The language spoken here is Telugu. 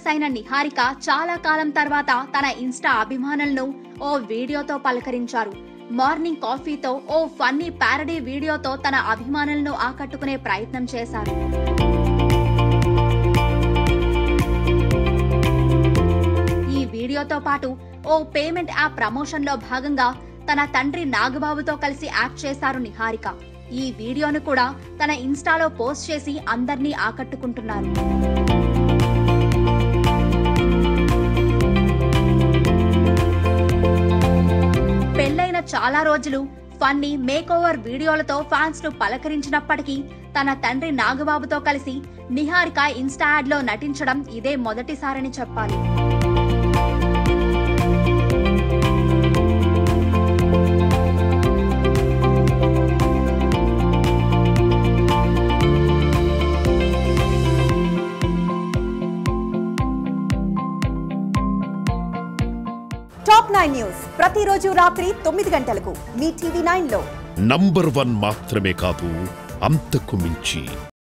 యాక్ట్రెస్ అయిన నిహారిక చాలా కాలం తర్వాత తన ఇన్స్టా అభిమానులను ఓ వీడియోతో పలకరించారు మార్నింగ్ కాఫీతో ఓ ఫన్నీ ప్యారడీ వీడియోతో తన అభిమానులను ఆకట్టుకునే ప్రయత్నం చేశారు ఈ వీడియోతో పాటు ఓ పేమెంట్ యాప్ ప్రమోషన్ లో భాగంగా తన తండ్రి నాగబాబుతో కలిసి యాక్ట్ చేశారు నిహారిక ఈ వీడియోను కూడా తన ఇన్స్టాలో పోస్ట్ చేసి అందర్నీ ఆకట్టుకుంటున్నారు పెళ్లైన చాలా రోజులు ఫన్నీ మేక్ ఓవర్ వీడియోలతో ఫ్యాన్స్ ను పలకరించినప్పటికీ తన తండ్రి నాగబాబుతో కలిసి నిహారిక ఇన్స్టా యాడ్ లో నటించడం ఇదే మొదటిసారని చెప్పాలి టాప్ నైన్ న్యూస్ ప్రతిరోజు రాత్రి తొమ్మిది గంటలకు మీ టీవీ నైన్ లో నంబర్ వన్ మాత్రమే కాదు అంతకు మించి